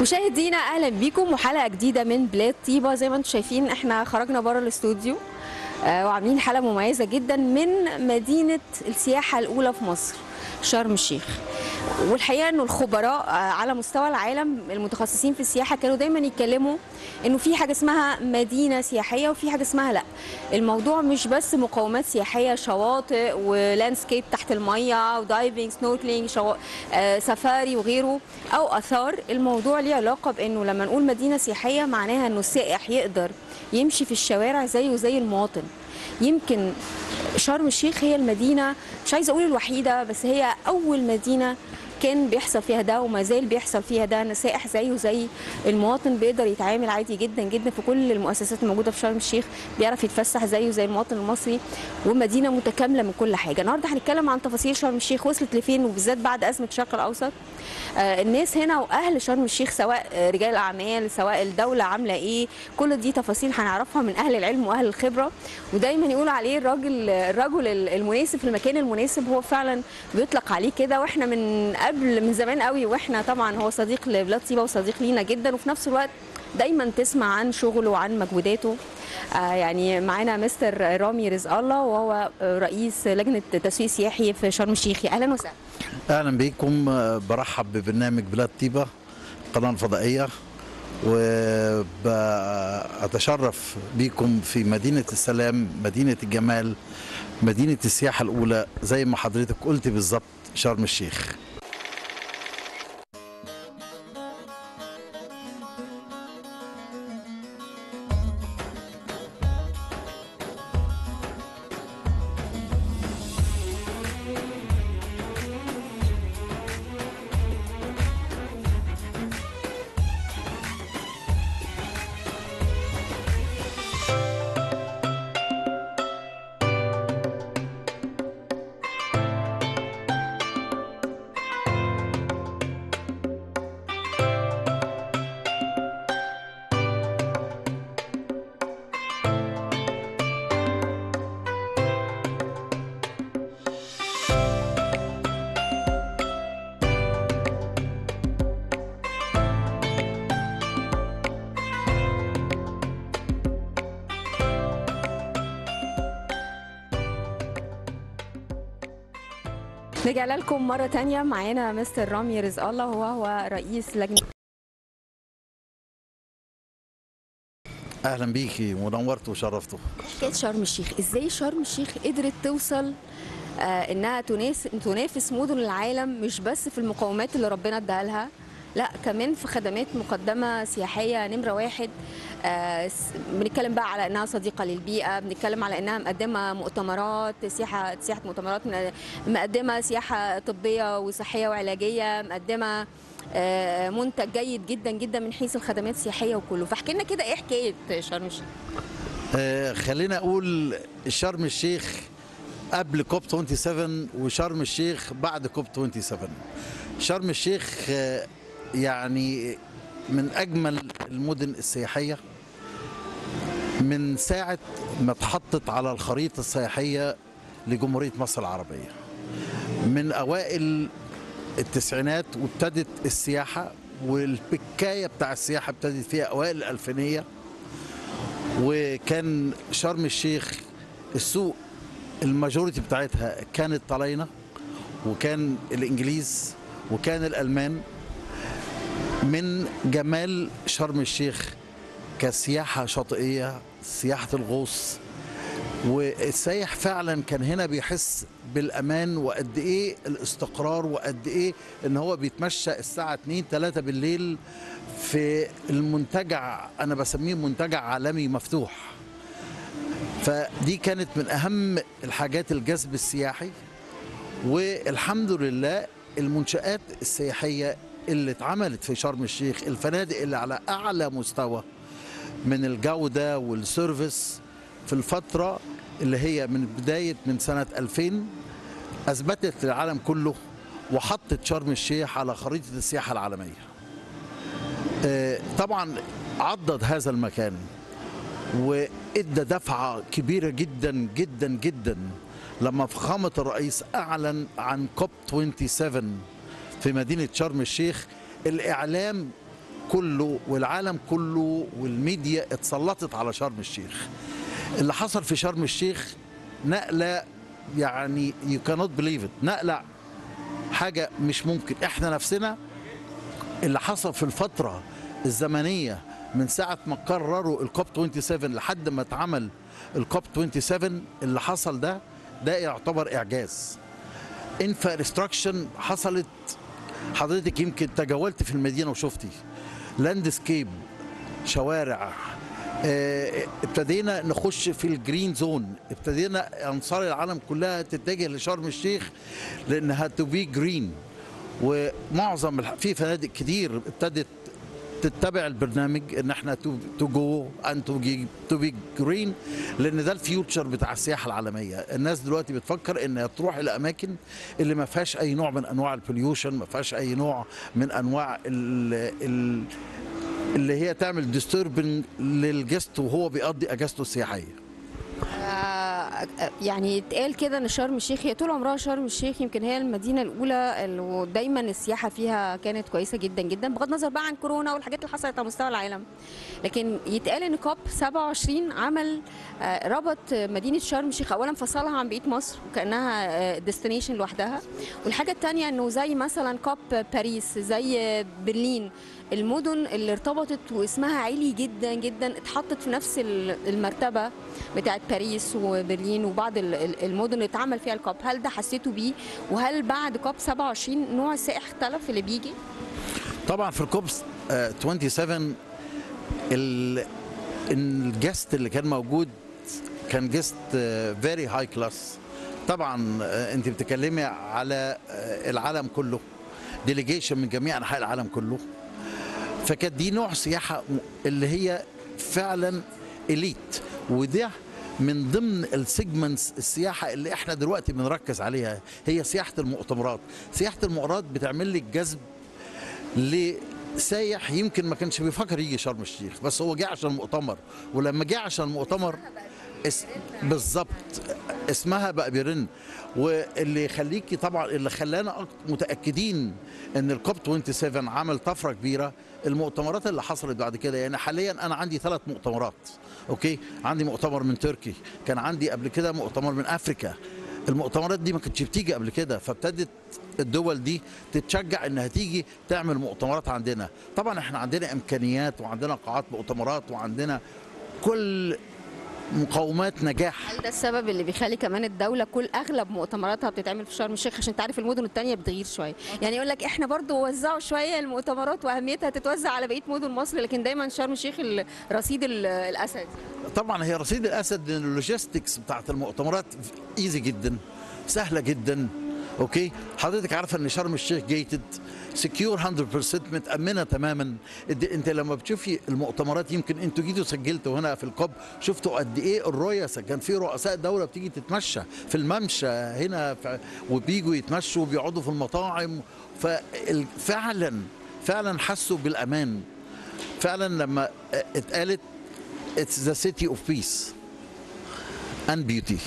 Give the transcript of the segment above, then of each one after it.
مشاهدينا اهلا بيكم وحلقه جديده من بلاد طيبه زي ما انتم شايفين احنا خرجنا بره الاستوديو آه، وعاملين حلقه مميزه جدا من مدينه السياحه الاولى في مصر شرم الشيخ والحقيقه انه الخبراء آه، على مستوى العالم المتخصصين في السياحه كانوا دايما يتكلموا انه في حاجه اسمها مدينه سياحيه وفي حاجه اسمها لا الموضوع مش بس مقومات سياحيه شواطئ ولاندسكيب تحت الميه ودايفنج سنوركلينج شوا... آه، سفاري وغيره او اثار الموضوع ليه علاقه بانه لما نقول مدينه سياحيه معناها انه السائح يقدر يمشي في الشوارع زيه زي المواطن يمكن شرم الشيخ هي المدينه مش عايزه اقول الوحيده بس هي اول مدينه كان بيحصل فيها ده وما زال بيحصل فيها ده ان السائح زيه زي المواطن بيقدر يتعامل عادي جدا جدا في كل المؤسسات الموجوده في شرم الشيخ بيعرف يتفسح زيه زي المواطن المصري ومدينه متكامله من كل حاجه النهارده هنتكلم عن تفاصيل شرم الشيخ وصلت لفين وبالذات بعد ازمه الشرق الاوسط آه، الناس هنا واهل شرم الشيخ سواء آه، رجال الاعمال سواء الدوله عامله ايه كل دي تفاصيل هنعرفها من اهل العلم واهل الخبره ودايما يقولوا عليه الراجل الرجل المناسب في المكان المناسب هو فعلا بيطلق عليه كده واحنا من قبل من زمان قوي واحنا طبعا هو صديق لبلاد طيبه وصديق لينا جدا وفي نفس الوقت دايما تسمع عن شغله وعن مجهوداته آه يعني معانا مستر رامي رزق الله وهو آه، رئيس لجنه تسويق سياحي في شرم الشيخ اهلا وسهلا اهلا بيكم آه، برحب ببرنامج بلاد طيبه القناه الفضائيه واتشرف بيكم في مدينه السلام مدينه الجمال مدينه السياحه الاولى زي ما حضرتك قلت بالظبط شرم الشيخ رجعنا لكم مرة تانية معانا مستر رامي رزق الله وهو رئيس لجنة اهلا بيكي ونورت وشرفته حكاية شرم الشيخ ازاي شرم الشيخ قدرت توصل آه انها تناس تنافس مدن العالم مش بس في المقومات اللي ربنا اداها لها لا كمان في خدمات مقدمة سياحية نمرة واحد آه س- بنتكلم بقى على انها صديقة للبيئة بنتكلم على انها مقدمة مؤتمرات سياحة سياحة مؤتمرات من- مقدمة سياحة طبية وصحية وعلاجية مقدمة آه، منتج جيد جدا جدا من حيث الخدمات السياحية وكله فاحكي لنا كده ايه حكاية شرم الشيخ آه، خلينا اقول شرم الشيخ قبل كوب 27 وشرم الشيخ بعد كوب 27 شرم الشيخ آه، يعني من اجمل المدن السياحيه من ساعه ما اتحطت على الخريطه السياحيه لجمهوريه مصر العربيه من اوائل التسعينات وابتدت السياحه والبكايه بتاع السياحه ابتدت فيها اوائل الالفينيه وكان شرم الشيخ السوق الماجوريتي بتاعتها كانت طلاينة وكان الانجليز وكان الالمان من جمال شرم الشيخ كسياحه شاطئيه سياحه الغوص والسايح فعلا كان هنا بيحس بالامان وقد ايه الاستقرار وقد ايه ان هو بيتمشى الساعه 2 3 بالليل في المنتجع انا بسميه منتجع عالمي مفتوح فدي كانت من اهم الحاجات الجذب السياحي والحمد لله المنشآت السياحيه اللي اتعملت في شرم الشيخ الفنادق اللي على اعلى مستوى من الجوده والسيرفيس في الفتره اللي هي من بدايه من سنه 2000 اثبتت للعالم كله وحطت شرم الشيخ على خريطه السياحه العالميه. آه، طبعا عضد هذا المكان وادى دفعه كبيره جدا جدا جدا لما فخامه الرئيس اعلن عن كوب 27 في مدينه شرم الشيخ الاعلام كله والعالم كله والميديا اتسلطت على شرم الشيخ اللي حصل في شرم الشيخ نقله يعني يو كانوت بليف ات نقله حاجه مش ممكن احنا نفسنا اللي حصل في الفتره الزمنيه من ساعه ما قرروا الكوب 27 لحد ما اتعمل الكوب 27 اللي حصل ده ده يعتبر اعجاز انفراستراكشن حصلت حضرتك يمكن تجولت في المدينه وشفتي لاندسكيب شوارع آه، ابتدينا نخش في الجرين زون ابتدينا انصار العالم كلها تتجه لشرم الشيخ لانها تو بي جرين ومعظم الح- في فنادق كتير ابتدت تتبع البرنامج ان احنا تو جو ان تو بي جرين لان ده الفيوتشر بتاع السياحه العالميه الناس دلوقتي بتفكر انها تروح الاماكن اللي ما فيهاش اي نوع من انواع البوليوشن ما فيهاش اي نوع من انواع ال ال اللي هي تعمل ديستربنج للجست وهو بيقضي اجازته السياحيه آه، يعني اتقال كده ان شرم الشيخ هي طول عمرها شرم الشيخ يمكن هي المدينه الاولى اللي دايما السياحه فيها كانت كويسه جدا جدا بغض النظر بقى عن كورونا والحاجات اللي حصلت على مستوى العالم لكن يتقال ان كوب 27 عمل آه، ربط مدينه شرم الشيخ اولا فصلها عن بقيه مصر وكانها ديستنيشن لوحدها والحاجه الثانيه انه زي مثلا كوب باريس زي برلين المدن اللي ارتبطت واسمها عالي جدا جدا اتحطت في نفس ال- المرتبه بتاعت باريس وبرلين وبعض ال- ال- المدن اللي اتعمل فيها الكوب هل ده حسيتوا بيه وهل بعد كوب 27 نوع السائح اختلف اللي بيجي طبعا في الكوب آه، 27 ال- الجست اللي كان موجود كان جست فيري هاي كلاس طبعا آه، انت بتتكلمي على آه، العالم كله ديليجيشن من جميع انحاء العالم كله فكانت دي نوع سياحه م- اللي هي فعلا اليت وده من ضمن السيجمنتس السياحه اللي احنا دلوقتي بنركز عليها هي سياحه المؤتمرات سياحه المؤتمرات بتعمل لك جذب لسايح يمكن ما كانش بيفكر يجي شرم الشيخ بس هو جه عشان المؤتمر ولما جه عشان المؤتمر اس... بالظبط اسمها بقى بيرن واللي يخليكي طبعا اللي خلانا أك- متاكدين ان الكوب 27 عمل طفره كبيره المؤتمرات اللي حصلت بعد كده يعني حاليا انا عندي ثلاث مؤتمرات اوكي عندي مؤتمر من تركي كان عندي قبل كده مؤتمر من افريكا المؤتمرات دي ما كانتش بتيجي قبل كده فابتدت الدول دي تتشجع انها تيجي تعمل مؤتمرات عندنا طبعا احنا عندنا امكانيات وعندنا قاعات مؤتمرات وعندنا كل مقومات نجاح هل ده السبب اللي بيخلي كمان الدوله كل اغلب مؤتمراتها بتتعمل في شرم الشيخ عشان تعرف المدن التانية بتغير شويه يعني يقول لك احنا برضو وزعوا شويه المؤتمرات واهميتها تتوزع على بقيه مدن مصر لكن دايما شرم الشيخ الرصيد ال- الاسد طبعا هي رصيد الاسد لان اللوجيستكس بتاعت المؤتمرات ايزي جدا سهله جدا اوكي حضرتك عارفه ان شرم الشيخ جيتد سكيور 100% متامنه تماما إد- انت لما بتشوفي المؤتمرات يمكن انتوا جيتوا سجلتوا هنا في الكوب شفتوا قد ايه الرؤساء كان في رؤساء دوله بتيجي تتمشى في الممشى هنا ف... وبيجوا يتمشوا وبيقعدوا في المطاعم ففعلا فعلا حسوا بالامان فعلا لما اتقالت it's the city of peace and beauty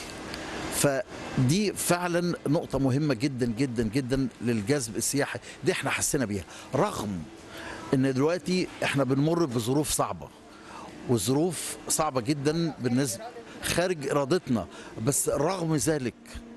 فدي فعلا نقطة مهمة جدا جدا جدا للجذب السياحي دي احنا حسينا بيها رغم ان دلوقتي احنا بنمر بظروف صعبة والظروف صعبة جدا بالنسبة خارج ارادتنا بس رغم ذلك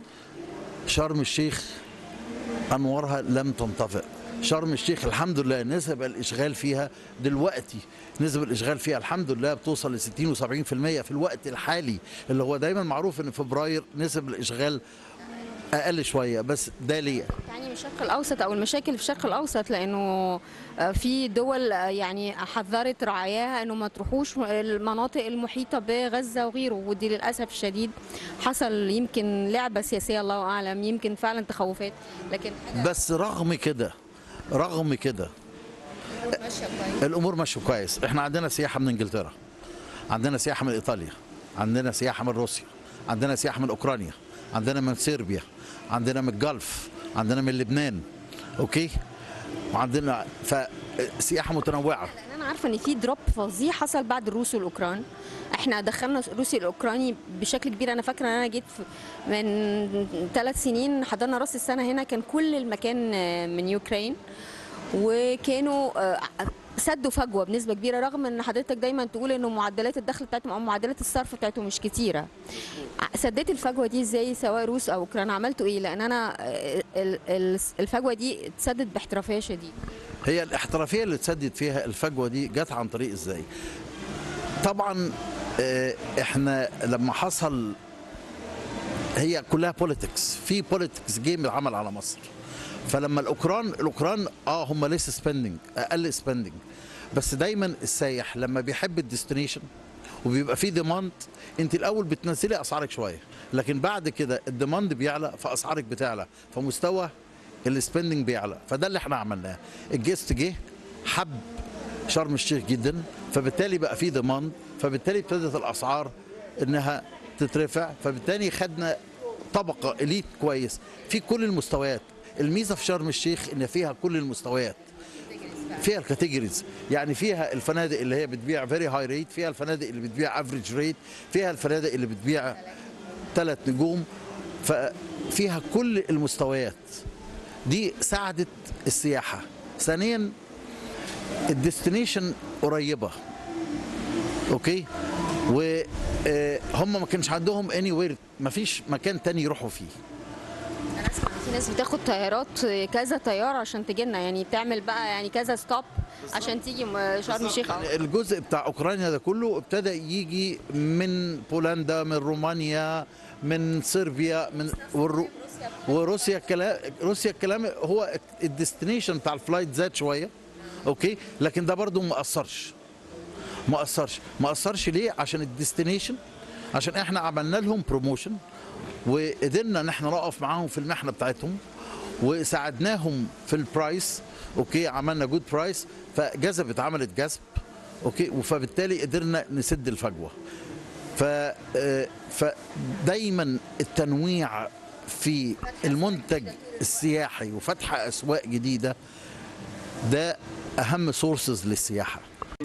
شرم الشيخ انوارها لم تنطفئ شرم الشيخ الحمد لله نسب الاشغال فيها دلوقتي نسب الاشغال فيها الحمد لله بتوصل ل 60 و70% في الوقت الحالي اللي هو دايما معروف ان فبراير نسب الاشغال اقل شويه بس ده ليه يعني من الشرق الاوسط او المشاكل في الشرق الاوسط لانه آه، في دول آه، يعني حذرت رعاياها انه ما تروحوش المناطق المحيطه بغزه وغيره ودي للاسف الشديد حصل يمكن لعبه سياسيه الله اعلم يمكن فعلا تخوفات لكن بس رغم كده رغم كده ماشيه كويس الامور ماشيه كويس احنا عندنا سياحه من انجلترا عندنا سياحه من ايطاليا عندنا سياحه من روسيا عندنا سياحه من اوكرانيا عندنا من صربيا عندنا من الجلف عندنا من لبنان اوكي وعندنا فسياحه متنوعه لان انا عارفه ان في دروب فظيع حصل بعد الروس والاوكران احنا دخلنا الروسي الاوكراني بشكل كبير انا فاكره ان انا جيت في- من ثلاث سنين حضرنا راس السنه هنا كان كل المكان آه، من يوكرين وكانوا آه، سدوا فجوه بنسبه كبيره رغم ان حضرتك دايما تقول انه معدلات الدخل بتاعتهم او معدلات الصرف بتاعتهم مش كتيره ع- سديت الفجوه دي ازاي سواء روس او اوكران عملتوا ايه لان انا آه، ال- ال- الفجوه دي اتسدت باحترافيه شديده هي الاحترافيه اللي تسدد فيها الفجوه دي جت عن طريق ازاي طبعا آه، احنا لما حصل هي كلها بوليتكس في بوليتكس جيم اتعمل على مصر فلما الاوكران الاوكران اه هم لسه سبندنج اقل سبندنج بس دايما السايح لما بيحب الديستنيشن وبيبقى فيه ديماند انت الاول بتنزلي اسعارك شويه لكن بعد كده الديماند بيعلى فاسعارك بتعلى فمستوى السبندنج بيعلى فده اللي احنا عملناه الجيست جه حب شرم الشيخ جدا فبالتالي بقى فيه ديماند فبالتالي ابتدت الاسعار انها تترفع فبالتالي خدنا طبقه اليت كويس في كل المستويات الميزه في شرم الشيخ ان فيها كل المستويات فيها الكاتيجوريز يعني فيها الفنادق اللي هي بتبيع فيري هاي ريت فيها الفنادق اللي بتبيع افريج ريت فيها الفنادق اللي بتبيع ثلاث نجوم ففيها كل المستويات دي ساعدت السياحه ثانيا الديستنيشن قريبه اوكي وهم ما كانش عندهم اني وير ما فيش مكان تاني يروحوا فيه انا اسمع إن في ناس بتاخد طيارات كذا طياره عشان تجي لنا يعني تعمل بقى يعني كذا ستوب عشان تيجي م- شرم الشيخ أو- يعني الجزء بتاع اوكرانيا ده كله ابتدى يجي من بولندا من رومانيا من صربيا من والرو وروسيا الكلام روسيا الكلام هو الديستنيشن بتاع الفلايت زاد شويه اوكي لكن ده برضو ما اثرش ما اثرش ما اثرش ليه عشان الديستنيشن عشان احنا عملنا لهم بروموشن وقدرنا ان احنا نقف معاهم في المحنه بتاعتهم وساعدناهم في البرايس اوكي عملنا جود برايس فجذبت عملت جذب اوكي فبالتالي قدرنا نسد الفجوه ف آه، فدايما التنويع في المنتج السياحي وفتح اسواق جديده ده اهم سورسز للسياحه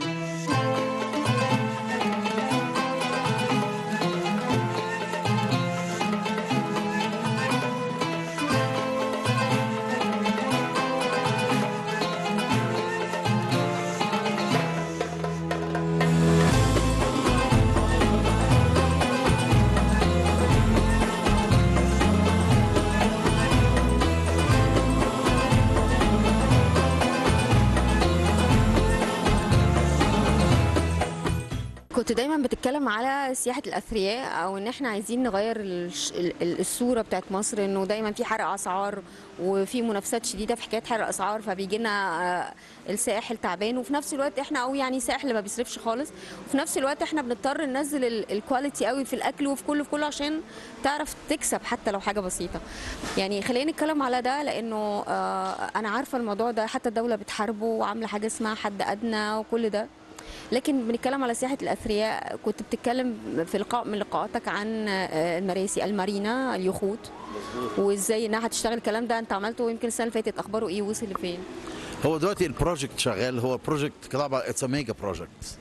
كنت دايما بتتكلم على سياحه الاثرياء او ان احنا عايزين نغير الش- ال- ال- الصوره بتاعت مصر انه دايما في حرق اسعار وفي منافسات شديده في حكايه حرق اسعار فبيجي لنا السائح التعبان وفي نفس الوقت احنا او يعني سائح اللي ما بيصرفش خالص وفي نفس الوقت احنا بنضطر ننزل ال- الكواليتي قوي في الاكل وفي كله في كله عشان تعرف تكسب حتى لو حاجه بسيطه يعني خلينا نتكلم على ده لانه آه، انا عارفه الموضوع ده حتى الدوله بتحاربه وعامله حاجه اسمها حد ادنى وكل ده لكن بنتكلم على سياحه الاثرياء كنت بتتكلم في لقاء من لقاءاتك عن آه، المراسي المارينا اليخوت وازاي انها هتشتغل الكلام ده انت عملته يمكن السنه اللي فاتت اخباره ايه وصل لفين هو دلوقتي البروجكت شغال هو بروجكت طبعا اتس ميجا بروجكت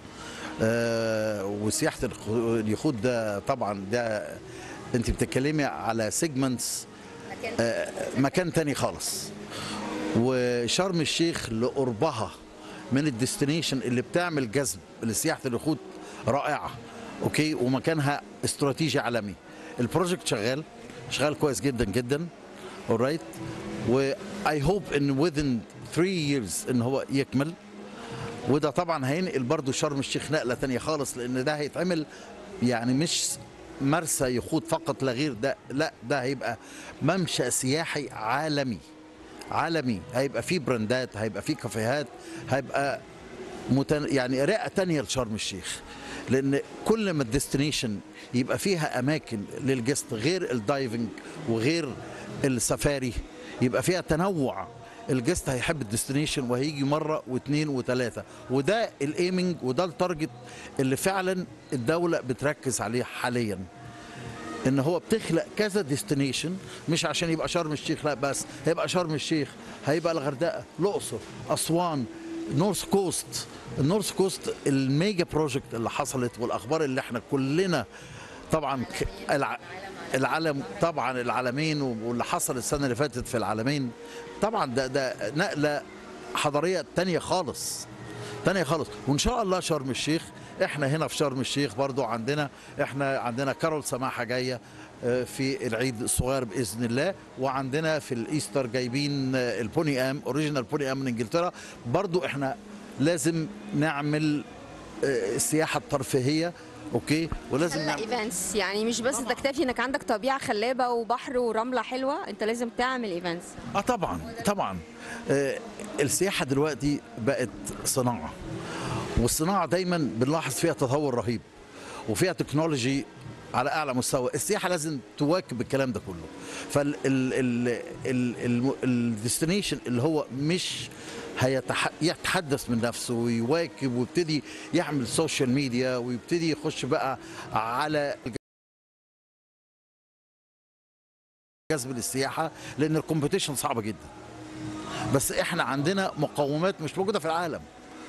وسياحه الخ- اليخوت ده طبعا ده انت بتتكلمي على سيجمنتس مكان تاني خالص وشرم الشيخ لقربها من الديستنيشن اللي بتعمل جذب لسياحه اليخوت رائعه اوكي ومكانها استراتيجي عالمي البروجكت شغال شغال كويس جدا جدا alright و I hope ان within 3 years ان هو يكمل وده طبعا هينقل برضو شرم الشيخ نقله تانية خالص لان ده هيتعمل يعني مش مرسى يخوض فقط لا غير ده لا ده هيبقى ممشى سياحي عالمي عالمي هيبقى فيه براندات هيبقى فيه كافيهات هيبقى متن... يعني رئه تانية لشرم الشيخ لان كل ما الديستنيشن يبقى فيها اماكن للجست غير الدايفنج وغير السفاري يبقى فيها تنوع الجست هيحب الديستنيشن وهيجي مره واثنين وثلاثه وده الايمنج وده التارجت اللي فعلا الدوله بتركز عليه حاليا ان هو بتخلق كذا ديستنيشن مش عشان يبقى شرم الشيخ لا بس هيبقى شرم الشيخ هيبقى الغردقه الاقصر اسوان نورث كوست النورث كوست الميجا بروجكت اللي حصلت والاخبار اللي احنا كلنا طبعا ك- الع... العالم طبعا العالمين واللي حصل السنه اللي فاتت في العالمين طبعا ده ده نقله حضاريه تانية خالص تانية خالص وان شاء الله شرم الشيخ احنا هنا في شرم الشيخ برضو عندنا احنا عندنا كارول سماحه جايه آه، في العيد الصغير باذن الله وعندنا في الايستر جايبين آه، البوني ام اوريجينال بوني ام من انجلترا برضو احنا لازم نعمل آه، السياحه الترفيهيه اوكي ولازم لا نعمل ايفنتس يعني مش بس تكتفي انك عندك طبيعه خلابه وبحر ورمله حلوه انت لازم تعمل ايفنتس اه طبعا طبعا آه السياحه دلوقتي بقت صناعه والصناعه دايما بنلاحظ فيها تطور رهيب وفيها تكنولوجي على اعلى مستوى السياحه لازم تواكب الكلام ده كله فالديستنيشن اللي هو مش هيتح- يتحدث من نفسه ويواكب ويبتدي يعمل سوشيال ميديا ويبتدي يخش بقى على جذب للسياحه لان الكومبيتيشن صعبه جدا بس احنا عندنا مقومات مش موجوده في العالم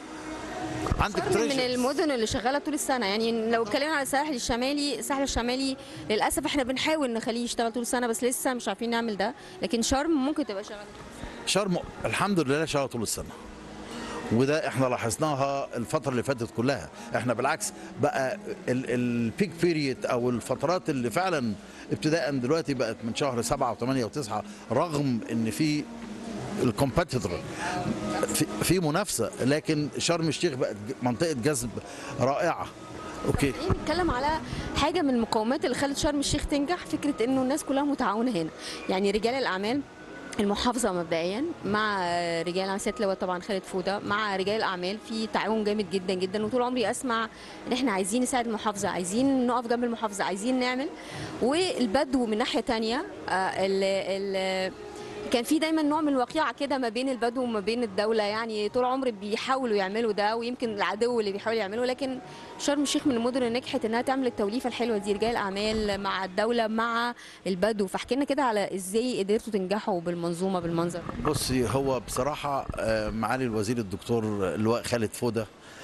عندك شرم من treasures. المدن اللي شغاله طول السنه يعني لو اتكلمنا على الساحل الشمالي الساحل الشمالي للاسف احنا بنحاول نخليه يشتغل طول السنه بس لسه مش عارفين نعمل ده لكن شرم ممكن تبقى شغاله شرم الحمد لله شغاله طول السنه وده احنا لاحظناها الفتره اللي فاتت كلها احنا بالعكس بقى البيك بيريد او الفترات اللي فعلا ابتداء دلوقتي بقت من شهر سبعة وثمانية وتسعة رغم ان في الكومبيتيتور في, في منافسه لكن شرم الشيخ بقت منطقه جذب رائعه اوكي خلينا نتكلم على حاجه من المقومات اللي خلت شرم الشيخ تنجح فكره انه الناس كلها متعاونه هنا يعني رجال الاعمال المحافظة مبدئيا مع رجال عن سيادة اللواء طبعا خالد فودة مع رجال الأعمال في تعاون جامد جدا جدا وطول عمري أسمع إن إحنا عايزين نساعد المحافظة عايزين نقف جنب المحافظة عايزين نعمل والبدو من ناحية تانية آه، ال ال كان في دايما نوع من الوقيعه كده ما بين البدو وما بين الدوله يعني طول عمري بيحاولوا يعملوا ده ويمكن العدو اللي بيحاول يعمله لكن شرم الشيخ من المدن اللي نجحت انها تعمل التوليفه الحلوه دي رجال اعمال مع الدوله مع البدو فاحكي لنا كده على ازاي قدرتوا تنجحوا بالمنظومه بالمنظر ده. بصي هو بصراحة آه، معالي الوزير الدكتور اللواء خالد فودة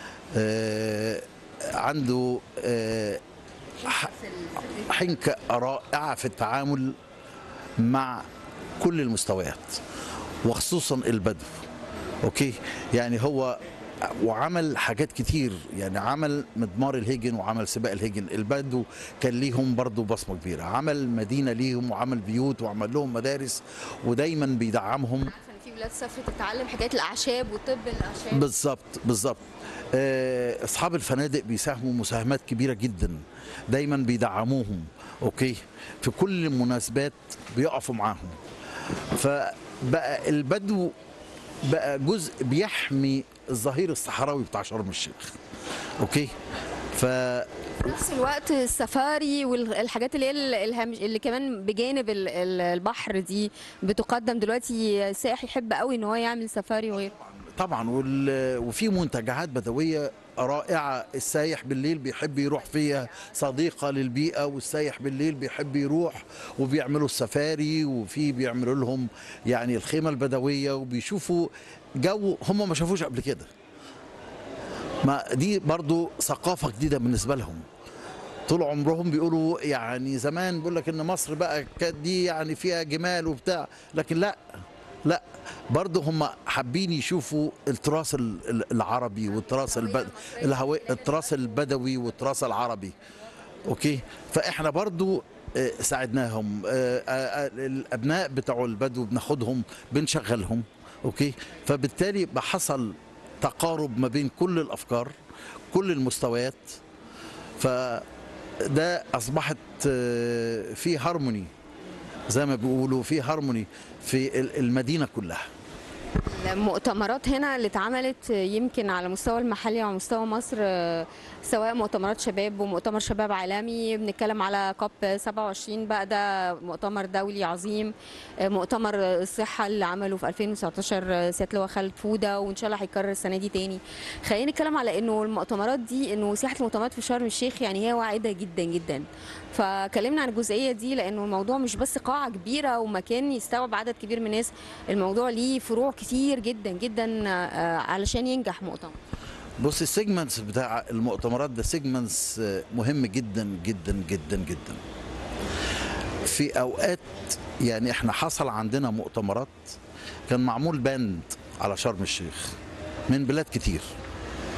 آه، عنده آه، ح- حنكة رائعة في التعامل مع كل المستويات وخصوصا البدو اوكي يعني هو وعمل حاجات كتير يعني عمل مدمار الهجن وعمل سباق الهجن البدو كان ليهم برضو بصمة كبيرة عمل مدينة ليهم وعمل بيوت وعمل لهم مدارس ودايما بيدعمهم عارفه ان في بلاد سافرت تتعلم حكايه الاعشاب وطب الاعشاب بالظبط بالظبط آه، اصحاب الفنادق بيساهموا مساهمات كبيره جدا دايما بيدعموهم اوكي في كل المناسبات بيقفوا معاهم فبقى البدو بقى جزء بيحمي الظهير الصحراوي بتاع شرم الشيخ اوكي ف في نفس الوقت السفاري والحاجات اللي هي ال- الهمج اللي كمان بجانب ال- ال- البحر دي بتقدم دلوقتي السائح يحب قوي ان هو يعمل سفاري وغيره طبعا وال- وفي منتجعات بدويه رائعه السايح بالليل بيحب يروح فيها صديقه للبيئه والسايح بالليل بيحب يروح وبيعملوا السفاري وفي بيعملوا لهم يعني الخيمه البدويه وبيشوفوا جو هم ما شافوش قبل كده ما دي برضو ثقافه جديده بالنسبه لهم طول عمرهم بيقولوا يعني زمان بيقول لك ان مصر بقى كانت دي يعني فيها جمال وبتاع لكن لا لا برضه هم حابين يشوفوا التراث ال- ال- العربي والتراث البد... الهوي... التراث البدوي والتراث العربي اوكي فاحنا برضه آه، ساعدناهم آه، آه، آه، الابناء بتوع البدو بناخدهم بنشغلهم اوكي فبالتالي بحصل تقارب ما بين كل الافكار كل المستويات فده اصبحت آه، في هارموني زي ما بيقولوا في هارموني في ال- المدينه كلها المؤتمرات هنا اللي اتعملت يمكن على مستوى المحلي وعلى مستوى مصر آه، سواء مؤتمرات شباب ومؤتمر شباب عالمي بنتكلم على كوب 27 بقى ده مؤتمر دولي عظيم آه، مؤتمر الصحة اللي عمله في 2019 سيادة اللواء خالد فودة وإن شاء الله هيكرر السنة دي تاني خلينا نتكلم على إنه المؤتمرات دي إنه سياحة المؤتمرات في شرم الشيخ يعني هي واعدة جدا جدا فكلمنا عن الجزئية دي لأنه الموضوع مش بس قاعة كبيرة ومكان يستوعب عدد كبير من الناس الموضوع ليه فروع كتير جدا جدا آه، علشان ينجح مؤتمر بص السيجمنتس بتاع المؤتمرات ده سيجمنتس مهم جدا جدا جدا جدا في اوقات يعني احنا حصل عندنا مؤتمرات كان معمول باند على شرم الشيخ من بلاد كتير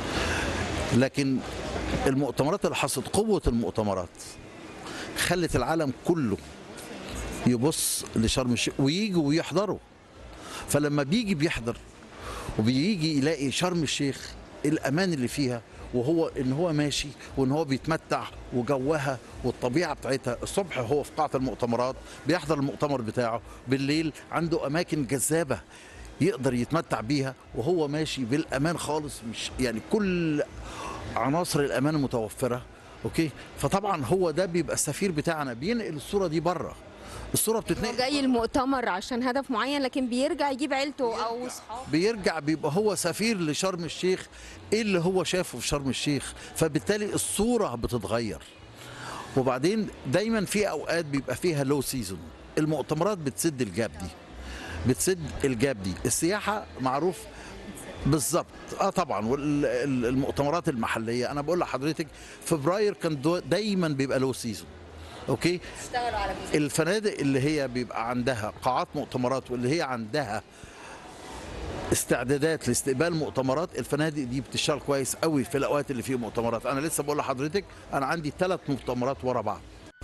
لكن المؤتمرات اللي حصلت قوه المؤتمرات خلت العالم كله يبص لشرم الشيخ ويجوا ويحضروا فلما بيجي بيحضر وبيجي يلاقي شرم الشيخ الامان اللي فيها وهو ان هو ماشي وان هو بيتمتع وجوها والطبيعه بتاعتها الصبح هو في قاعه المؤتمرات بيحضر المؤتمر بتاعه بالليل عنده اماكن جذابه يقدر يتمتع بيها وهو ماشي بالامان خالص مش يعني كل عناصر الامان متوفره اوكي فطبعا هو ده بيبقى السفير بتاعنا بينقل الصوره دي بره الصوره هو بتتنقل جاي المؤتمر عشان هدف معين لكن بيرجع يجيب عيلته او اصحابه بيرجع بيبقى هو سفير لشرم الشيخ ايه اللي هو شافه في شرم الشيخ فبالتالي الصوره بتتغير وبعدين دايما في اوقات بيبقى فيها لو سيزون المؤتمرات بتسد الجاب دي بتسد الجاب دي السياحه معروف بالظبط اه طبعا والمؤتمرات المحليه انا بقول لحضرتك فبراير كان دو- دايما بيبقى لو سيزون اوكي اشتغلوا على جزء الفنادق اللي هي بيبقى عندها قاعات مؤتمرات واللي هي عندها استعدادات لاستقبال مؤتمرات الفنادق دي بتشتغل كويس قوي في الاوقات اللي فيه مؤتمرات انا لسه بقول لحضرتك انا عندي ثلاث مؤتمرات ورا بعض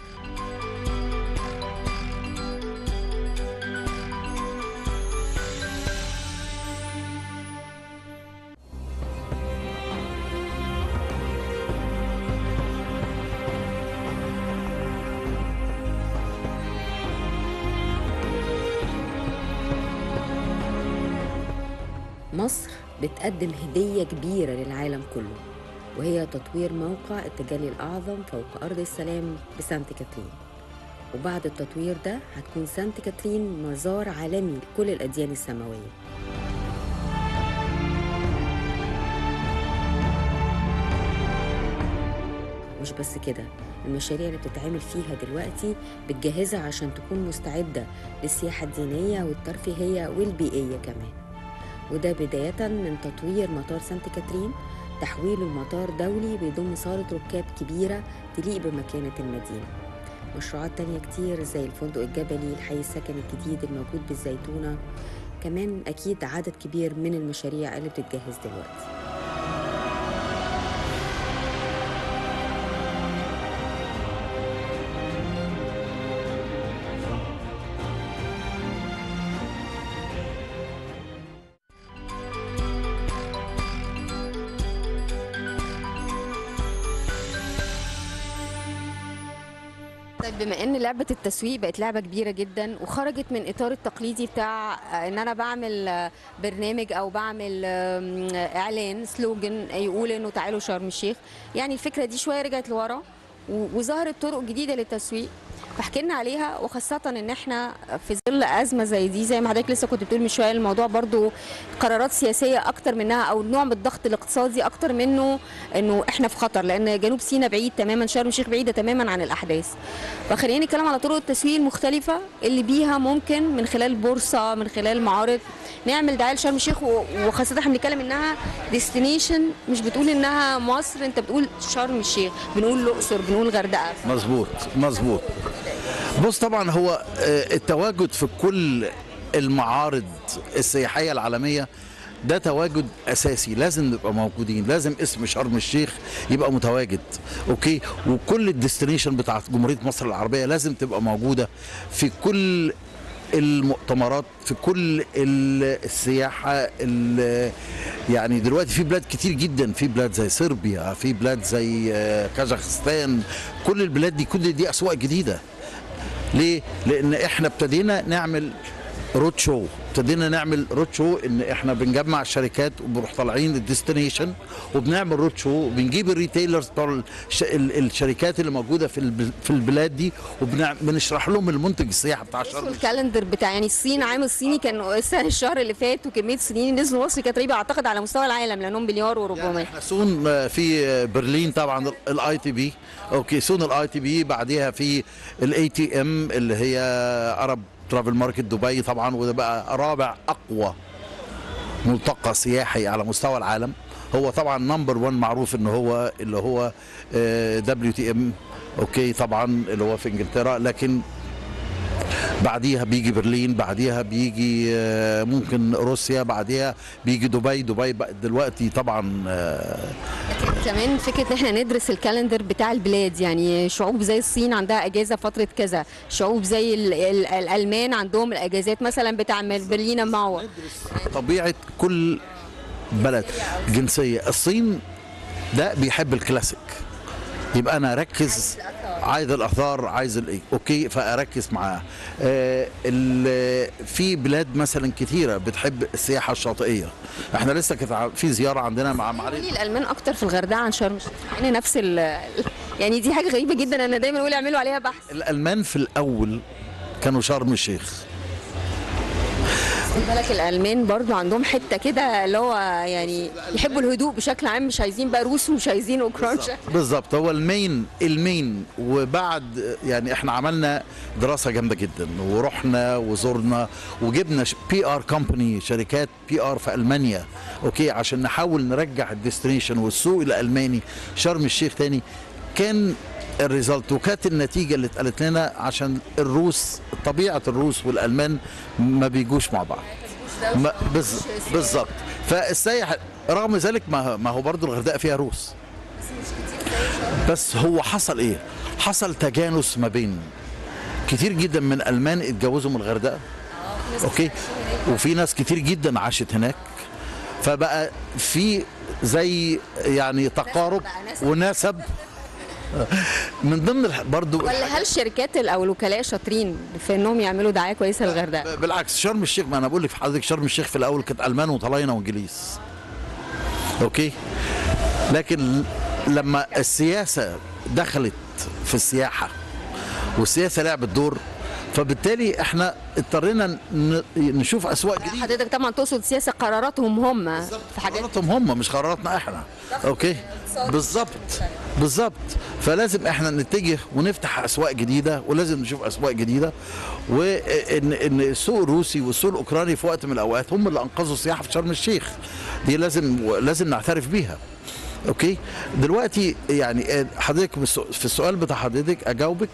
مصر بتقدم هدية كبيرة للعالم كله وهي تطوير موقع التجلي الأعظم فوق أرض السلام بسانت كاترين وبعد التطوير ده هتكون سانت كاترين مزار عالمي لكل الأديان السماوية مش بس كده المشاريع اللي بتتعمل فيها دلوقتي بتجهزها عشان تكون مستعدة للسياحة الدينية والترفيهية والبيئية كمان وده بداية من تطوير مطار سانت كاترين تحويله لمطار دولي بيضم صالة ركاب كبيرة تليق بمكانة المدينة مشروعات تانية كتير زي الفندق الجبلي الحي السكني الجديد الموجود بالزيتونة كمان أكيد عدد كبير من المشاريع اللي بتتجهز دلوقتي طيب بما ان لعبه التسويق بقت لعبه كبيره جدا وخرجت من اطار التقليدي بتاع آه، ان انا بعمل آه، برنامج او بعمل آم، آه، اعلان سلوجن يقول انه تعالوا شرم الشيخ يعني الفكره دي شويه رجعت لورا و- وظهرت طرق جديده للتسويق فحكي لنا عليها وخاصة ان احنا في ظل ازمة زي دي زي ما حضرتك لسه كنت بتقول من شوية الموضوع برضو قرارات سياسية اكتر منها او نوع من الضغط الاقتصادي اكتر منه انه احنا في خطر لان جنوب سيناء بعيد تماما شرم الشيخ بعيدة تماما عن الاحداث فخلينا نتكلم على طرق التسويق المختلفة اللي بيها ممكن من خلال بورصة من خلال معارض نعمل دعاية لشرم الشيخ و- وخاصة احنا بنتكلم انها ديستنيشن مش بتقول انها مصر انت بتقول شرم الشيخ بنقول الاقصر بنقول غردقة مظبوط مظبوط بص طبعا هو آه، التواجد في كل المعارض السياحيه العالميه ده تواجد اساسي لازم نبقى موجودين لازم اسم شرم الشيخ يبقى متواجد اوكي وكل الديستنيشن بتاعت جمهوريه مصر العربيه لازم تبقى موجوده في كل المؤتمرات في كل ال- السياحه ال- يعني دلوقتي في بلاد كتير جدا في بلاد زي صربيا في بلاد زي آه، كازاخستان كل البلاد دي كل دي اسواق جديده ليه؟ لان احنا ابتدينا نعمل رود شو ابتدينا نعمل رود شو ان احنا بنجمع الشركات وبنروح طالعين الديستنيشن وبنعمل رود شو وبنجيب الريتيلرز بتوع الش- ال- الشركات اللي موجوده في الب- في البلاد دي وبنشرح لهم المنتج السياحي بتاع شرم الشيخ. الكالندر بتاع يعني الصين عام الصيني كان السنة الشهر اللي فات وكمية الصينيين نزلوا مصر كانت رهيبة اعتقد على مستوى العالم لانهم مليار و400 احنا سون آه، في آه، برلين طبعا الاي تي بي اوكي سون الاي تي بي بعديها في الاي تي ام اللي هي ارب ترافل ماركت دبي طبعا وده بقى رابع اقوى ملتقى سياحي على مستوى العالم هو طبعا نمبر 1 معروف ان هو اللي هو دبليو تي ام اوكي طبعا اللي هو في انجلترا لكن بعديها بيجي برلين بعديها بيجي آه، ممكن روسيا بعديها بيجي دبي دبي بقت دلوقتي طبعا آه، كمان فكره ان احنا ندرس الكالندر بتاع البلاد يعني شعوب زي الصين عندها اجازه فتره كذا شعوب زي ال ال الالمان عندهم الاجازات مثلا بتاع برلين معه طبيعه كل بلد جنسيه الصين ده بيحب الكلاسيك يبقى انا اركز عايز الاثار عايز الايه اوكي فاركز معاه آه ال- في بلاد مثلا كتيره بتحب السياحه الشاطئيه احنا لسه كانت ع- في زياره عندنا مع معالي قولي الالمان اكتر في الغردقه عن شرم الشيخ مع ان نفس ال يعني دي حاجه غريبه جدا انا دايما اقول اعملوا عليها بحث الالمان في الاول كانوا شرم الشيخ خد بالك الالمان برضو عندهم حته كده اللي هو يعني يحبوا الهدوء بشكل عام مش عايزين بقى روس ومش عايزين اوكران بالظبط هو المين المين وبعد يعني احنا عملنا دراسه جامده جدا ورحنا وزرنا وجبنا بي ار كومباني شركات بي ار في المانيا اوكي عشان نحاول نرجع الديستنيشن والسوق الالماني شرم الشيخ تاني كان الريزلت وكانت النتيجه اللي اتقالت لنا عشان الروس طبيعه الروس والالمان ما بيجوش مع بعض ما بز- بالظبط فالسايح رغم ذلك ما ما هو برضو الغردقه فيها روس بس هو حصل ايه حصل تجانس ما بين كتير جدا من المان اتجوزوا من الغردقه اوكي وفي ناس كتير جدا عاشت هناك فبقى في زي يعني تقارب بقى نسب. ونسب من ضمن الح- برضو ولا هل الشركات ال- او الوكلاء شاطرين في انهم يعملوا دعايه كويسه للغردقه بالعكس شرم الشيخ ما انا بقول لك في حضرتك شرم الشيخ في الاول كانت المان وطلاينه وانجليز اوكي لكن لما السياسه دخلت في السياحه والسياسه لعبت دور فبالتالي احنا اضطرينا ن- نشوف اسواق جديده حضرتك طبعا تقصد سياسه قراراتهم هم في حاجات قراراتهم هم مش قراراتنا احنا اوكي بالظبط بالظبط فلازم احنا نتجه ونفتح اسواق جديده ولازم نشوف اسواق جديده وان ان السوق الروسي والسوق الاوكراني في وقت من الاوقات هم اللي انقذوا السياحه في شرم الشيخ دي لازم لازم نعترف بيها اوكي دلوقتي يعني حضرتك بالسؤ- في السؤال بتاع حضرتك اجاوبك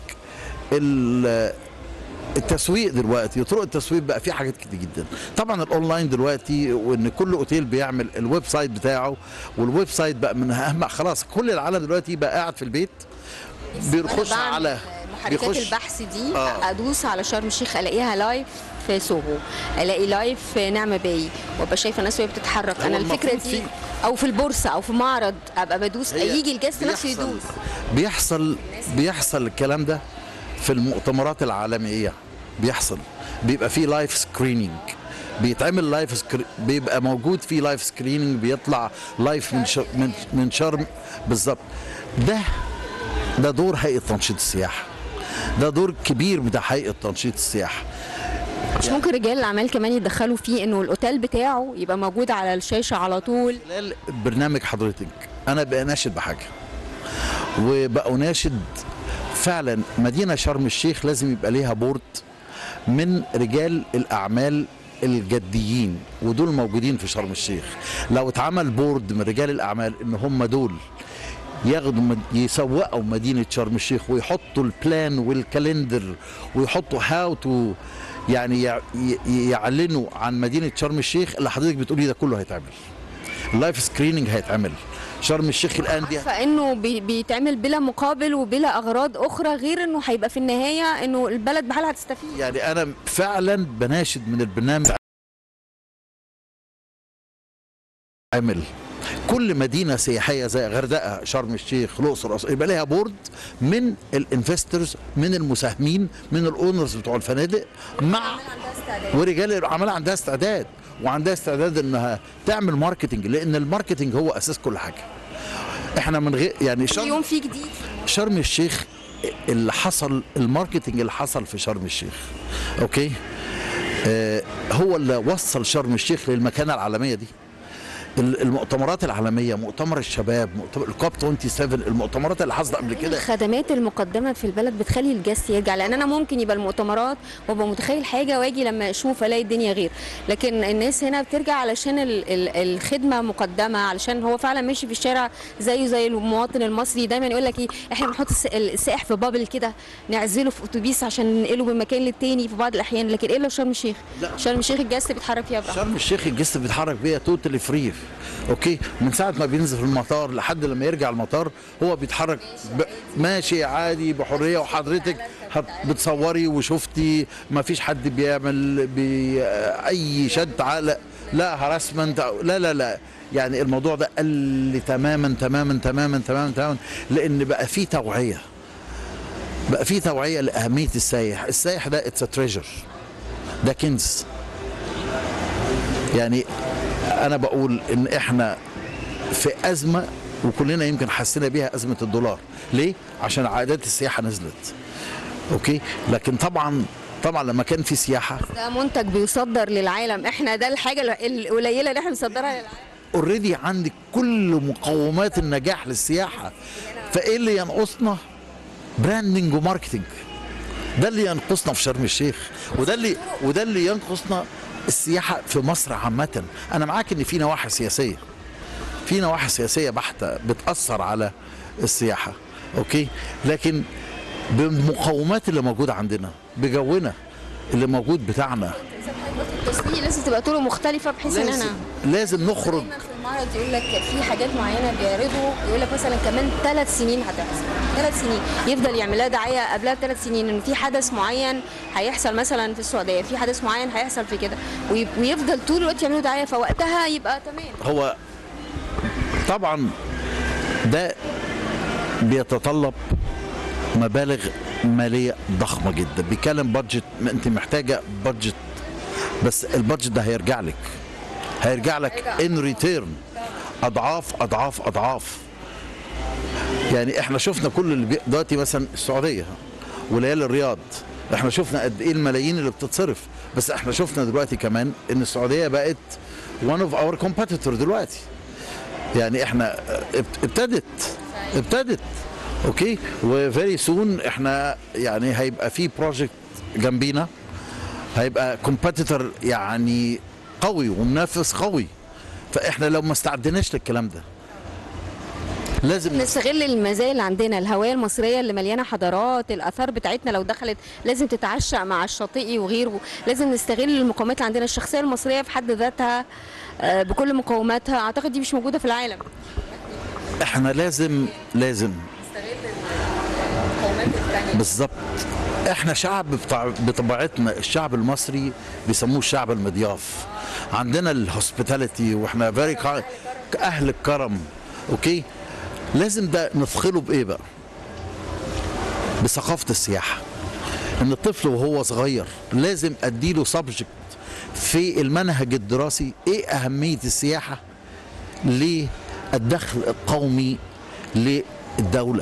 ال- التسويق دلوقتي طرق التسويق بقى فيه حاجات كتير جدا طبعا الاونلاين دلوقتي وان كل اوتيل بيعمل الويب سايت بتاعه والويب سايت بقى من اهم خلاص كل العالم دلوقتي بقى قاعد في البيت بيخش أنا بعمل على محركات بيخش البحث دي آه. ادوس على شرم الشيخ الاقيها لايف في سوهو الاقي لايف في نعمه باي وابقى شايفه الناس وهي بتتحرك هو انا الفكره المفروض دي في- او في البورصه او في معرض ابقى بدوس هي يجي الجست نفسه بيحصل- يدوس بيحصل بيحصل الكلام ده في المؤتمرات العالميه بيحصل بيبقى فيه لايف سكريننج بيتعمل لايف سكري... بيبقى موجود فيه لايف سكريننج بيطلع لايف من ش... من من شرم بالظبط ده ده دور هيئه تنشيط السياحه ده دور كبير بتاع هيئه تنشيط السياحه مش ممكن رجال الاعمال كمان يتدخلوا فيه انه الاوتيل بتاعه يبقى موجود على الشاشه على طول خلال برنامج حضرتك انا بناشد بحاجه وبأناشد فعلا مدينه شرم الشيخ لازم يبقى ليها بورد من رجال الاعمال الجديين ودول موجودين في شرم الشيخ لو اتعمل بورد من رجال الاعمال ان هم دول ياخدوا مد- يسوقوا مدينه شرم الشيخ ويحطوا البلان والكالندر ويحطوا هاو تو يعني يع- ي- يعلنوا عن مدينه شرم الشيخ اللي حضرتك بتقولي ده كله هيتعمل اللايف سكريننج هيتعمل شرم الشيخ الان دي فانه بي- بيتعمل بلا مقابل وبلا اغراض اخرى غير انه هيبقى في النهايه انه البلد بحالها هتستفيد يعني انا فعلا بناشد من البرنامج عمل كل مدينه سياحيه زي غردقه شرم الشيخ الاقصر أس- يبقى لها بورد من الانفسترز من المساهمين من الاونرز بتوع الفنادق مع ورجال الاعمال عندها استعداد وعندها استعداد انها تعمل ماركتنج لان الماركتنج هو اساس كل حاجه احنا من غير يعني كل شرم يوم في جديد شرم الشيخ اللي حصل الماركتنج اللي حصل في شرم الشيخ اوكي آه هو اللي وصل شرم الشيخ للمكانه العالميه دي ال- المؤتمرات العالميه مؤتمر الشباب مؤتمر الكوب 27 المؤتمرات اللي حصلت قبل كده الخدمات المقدمه في البلد بتخلي الجست يرجع لان انا ممكن يبقى المؤتمرات وابقى متخيل حاجه واجي لما اشوف الاقي الدنيا غير لكن الناس هنا بترجع علشان ال ال الخدمه مقدمه علشان هو فعلا ماشي في الشارع زيه زي المواطن المصري دايما يقول لك ايه احنا بنحط الس- السائح في بابل كده نعزله في اتوبيس عشان ننقله من مكان للتاني في بعض الاحيان لكن ايه لو شرم الشيخ لا. شرم الشيخ الجست بيتحرك فيها براحته شرم الشيخ الجست بيتحرك بيها توتالي فري اوكي من ساعه ما بينزل في المطار لحد لما يرجع المطار هو بيتحرك ب... ماشي عادي بحريه وحضرتك هت... بتصوري وشفتي ما فيش حد بيعمل بي... اي شد على لا هراسمنت لا لا لا يعني الموضوع ده قل تماما تماما تماما تماما تماما لان بقى في توعيه بقى في توعيه لاهميه السايح السايح ده اتس تريجر ده كنز يعني انا بقول ان احنا في ازمه وكلنا يمكن حسينا بيها ازمه الدولار ليه عشان عائدات السياحه نزلت اوكي لكن طبعا طبعا لما كان في سياحه ده منتج بيصدر للعالم احنا ده الحاجه القليله اللي احنا بنصدرها للعالم اوريدي عندك كل مقومات النجاح للسياحه فايه اللي ينقصنا براندنج وماركتنج ده اللي ينقصنا في شرم الشيخ وده اللي وده اللي ينقصنا السياحه في مصر عامه انا معاك ان في نواحي سياسيه في نواحي سياسيه بحته بتاثر على السياحه اوكي لكن بالمقومات اللي موجوده عندنا بجونا اللي موجود بتاعنا التسويق لازم تبقى طرق مختلفه بحيث ان لازم انا لازم نخرج دايما في المعرض يقول لك في حاجات معينه بيعرضوا يقول لك مثلا كمان ثلاث سنين هتحصل ثلاث سنين يفضل يعمل لها دعايه قبلها بثلاث سنين ان في حدث معين هيحصل مثلا في السعوديه في حدث معين هيحصل في كده وي- ويفضل طول الوقت يعملوا دعايه فوقتها يبقى تمام هو طبعا ده بيتطلب مبالغ ماليه ضخمه جدا بيتكلم بادجت انت محتاجه بادجت بس البادجت ده هيرجع لك هيرجع لك ان ريتيرن اضعاف اضعاف اضعاف يعني احنا شفنا كل اللي بي... دلوقتي مثلا السعوديه وليالي الرياض احنا شفنا قد ايه الملايين اللي بتتصرف بس احنا شفنا دلوقتي كمان ان السعوديه بقت one of our competitor دلوقتي يعني احنا ابت- ابتدت ابتدت اوكي وفيري سون احنا يعني هيبقى في بروجكت جنبينا هيبقى كومبيتيتور يعني قوي ومنافس قوي فاحنا لو ما استعدناش للكلام ده لازم نستغل المزايا اللي عندنا الهوية المصرية اللي مليانة حضارات الآثار بتاعتنا لو دخلت لازم تتعشق مع الشاطئي وغيره لازم نستغل المقومات اللي عندنا الشخصية المصرية في حد ذاتها آه، بكل مقوماتها أعتقد دي مش موجودة في العالم احنا لازم لازم بالظبط احنا شعب بتاع بطبيعتنا الشعب المصري بيسموه الشعب المضياف عندنا الهوسبيتاليتي واحنا فيري اهل الكرم اوكي لازم ده نثقله بايه بقى بثقافه السياحه ان الطفل وهو صغير لازم اديله سبجكت في المنهج الدراسي ايه اهميه السياحه للدخل القومي للدوله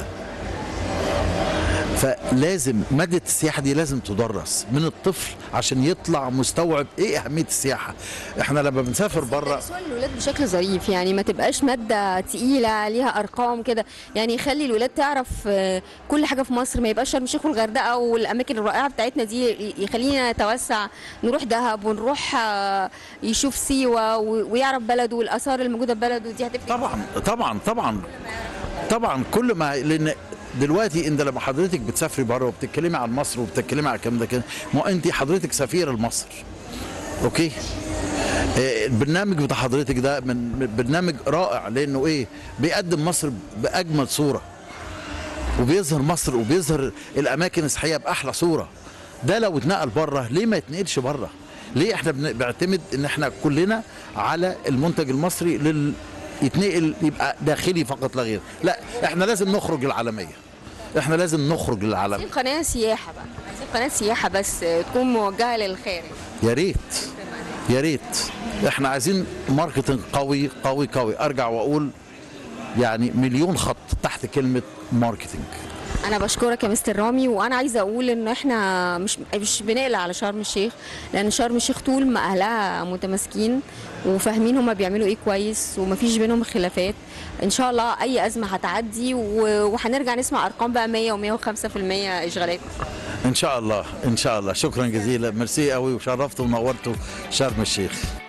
فلازم مادة السياحة دي لازم تدرس من الطفل عشان يطلع مستوعب ايه أهمية السياحة احنا لما بنسافر بره سؤال الولاد بشكل ظريف يعني ما تبقاش مادة تقيلة ليها أرقام كده يعني يخلي الولاد تعرف آه، كل حاجة في مصر ما يبقاش شرم الشيخ والغردقة والأماكن الرائعة بتاعتنا دي ي- يخلينا نتوسع نروح دهب ونروح آه، يشوف سيوة و- ويعرف بلده والآثار الموجودة في بلده دي هتفرق طبعا طبعا طبعا طبعا كل ما لان دلوقتي انت لما حضرتك بتسافري بره وبتتكلمي عن مصر وبتتكلمي على الكلام ده كده ما انت حضرتك سفيره لمصر اوكي آه، البرنامج بتاع حضرتك ده من من برنامج رائع لانه ايه بيقدم مصر باجمل صوره وبيظهر مصر وبيظهر الاماكن السياحيه باحلى صوره ده لو اتنقل بره ليه ما يتنقلش بره ليه احنا بن- بنعتمد ان احنا كلنا على المنتج المصري لل يتنقل يبقى داخلي فقط لا غير لا احنا لازم نخرج العالميه احنا لازم نخرج للعالميه عايزين قناة سياحة بقى عايزين قناة سياحة بس آه، تكون موجهة للخارج يا ريت يا ريت احنا عايزين ماركتنج قوي قوي قوي ارجع واقول يعني مليون خط تحت كلمه ماركتنج انا بشكرك يا مستر رامي وانا عايزه اقول ان احنا مش مش بنقلق على شرم الشيخ لان شرم الشيخ طول ما اهلها متماسكين وفاهمين هما بيعملوا ايه كويس ومفيش بينهم خلافات ان شاء الله اي ازمه هتعدي و- وهنرجع نسمع ارقام بقى 100 و105% اشغالات ان شاء الله ان شاء الله شكرا جزيلا ميرسي قوي وشرفتوا ونورتوا شرم الشيخ